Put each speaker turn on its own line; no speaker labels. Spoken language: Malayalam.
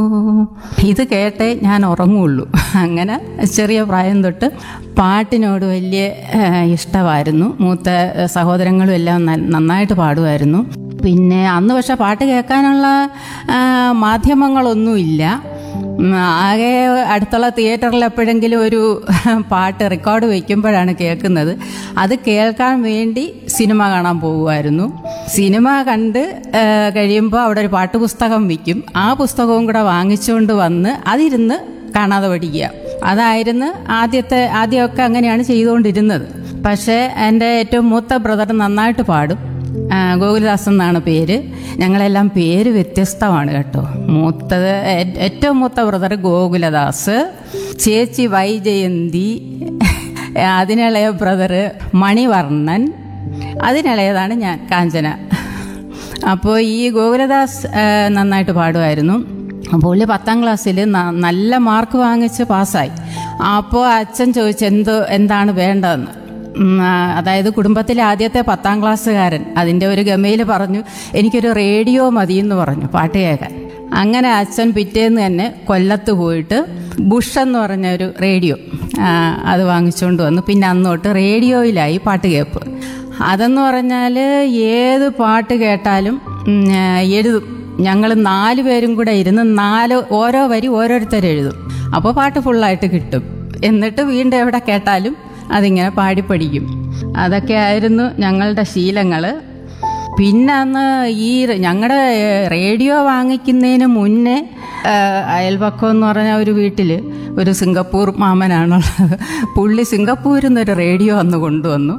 ഇത് കേട്ടേ ഞാൻ ഉറങ്ങുള്ളൂ അങ്ങനെ ചെറിയ പ്രായം തൊട്ട് പാട്ടിനോട് വലിയ ഏഹ്, ഇഷ്ടമായിരുന്നു മൂത്ത ഏഹ്, സഹോദരങ്ങളും എല്ലാം ന- നന്നായിട്ട് പാടുമായിരുന്നു പിന്നെ അന്ന് പക്ഷെ പാട്ട് കേൾക്കാനുള്ള ആ, മാധ്യമങ്ങളൊന്നുമില്ല ഉം, ആകെ അടുത്തുള്ള തിയേറ്ററിൽ എപ്പോഴെങ്കിലും ഒരു പാട്ട് റെക്കോർഡ് വയ്ക്കുമ്പോഴാണ് കേൾക്കുന്നത് അത് കേൾക്കാൻ വേണ്ടി സിനിമ കാണാൻ പോകുമായിരുന്നു സിനിമ കണ്ട് ആ, കഴിയുമ്പോൾ അവിടെ ഒരു പാട്ട് പുസ്തകം വിൽക്കും ആ പുസ്തകവും കൂടെ വാങ്ങിച്ചുകൊണ്ട് വന്ന് അതിരുന്ന് കാണാതെ പഠിക്കുക അതായിരുന്നു ആദ്യത്തെ ആദ്യമൊക്കെ അങ്ങനെയാണ് ചെയ്തുകൊണ്ടിരുന്നത് പക്ഷേ എൻ്റെ ഏറ്റവും മൂത്ത ബ്രദർ നന്നായിട്ട് പാടും ആ, ഗോകുലദാസ് എന്നാണ് പേര് ഞങ്ങളെല്ലാം പേര് വ്യത്യസ്തമാണ് കേട്ടോ മൂത്തത് ഏ- ഏറ്റവും മൂത്ത ബ്രദർ ഗോകുലദാസ് ചേച്ചി വൈജയന്തി അതിനിളയ ബ്രദർ മണിവർണ്ണൻ അതിനിളയതാണ് ഞാൻ കാഞ്ചന അപ്പോൾ ഈ ഗോകുലദാസ് ആ, നന്നായിട്ട് പാടുമായിരുന്നു അപ്പോൾ പുള്ളി പത്താം ക്ലാസ്സിൽ നല്ല മാർക്ക് വാങ്ങിച്ച് പാസ്സായി അപ്പോൾ അച്ഛൻ ചോദിച്ചു എന്തോ എന്താണ് വേണ്ടതെന്ന് ഉം, ആ, അതായത് കുടുംബത്തിലെ ആദ്യത്തെ പത്താം ക്ലാസ്സുകാരൻ അതിൻ്റെ ഒരു ഗമയിൽ പറഞ്ഞു എനിക്കൊരു റേഡിയോ മതി എന്ന് പറഞ്ഞു പാട്ട് കേൾക്കാൻ അങ്ങനെ അച്ഛൻ പിറ്റേന്ന് തന്നെ കൊല്ലത്ത് പോയിട്ട് ബുഷ് എന്ന് പറഞ്ഞ ഒരു റേഡിയോ ആ, അത് വാങ്ങിച്ചുകൊണ്ട് വന്നു പിന്നെ അന്നോട്ട് റേഡിയോയിലായി പാട്ട് കേൾപ്പ് അതെന്ന് പറഞ്ഞാൽ ഏത് പാട്ട് കേട്ടാലും ഉം, ആ, എഴുതും ഞങ്ങൾ നാല് പേരും കൂടെ ഇരുന്ന് നാല് ഓരോ വരി ഓരോരുത്തർ എഴുതും അപ്പോൾ പാട്ട് ഫുള്ളായിട്ട് കിട്ടും എന്നിട്ട് വീണ്ടും എവിടെ കേട്ടാലും അതിങ്ങനെ പാടി പഠിക്കും അതൊക്കെ ആയിരുന്നു ഞങ്ങളുടെ ശീലങ്ങൾ പിന്നെ അന്ന് ഈ ഞങ്ങളുടെ റേഡിയോ വാങ്ങിക്കുന്നതിന് മുന്നേ ആ, അയൽപക്കം എന്ന് പറഞ്ഞ ഒരു വീട്ടിൽ ഒരു സിംഗപ്പൂർ മാമനാണുള്ളത് പുള്ളി സിംഗപ്പൂരിൽ നിന്നൊരു റേഡിയോ അന്ന് കൊണ്ടുവന്നു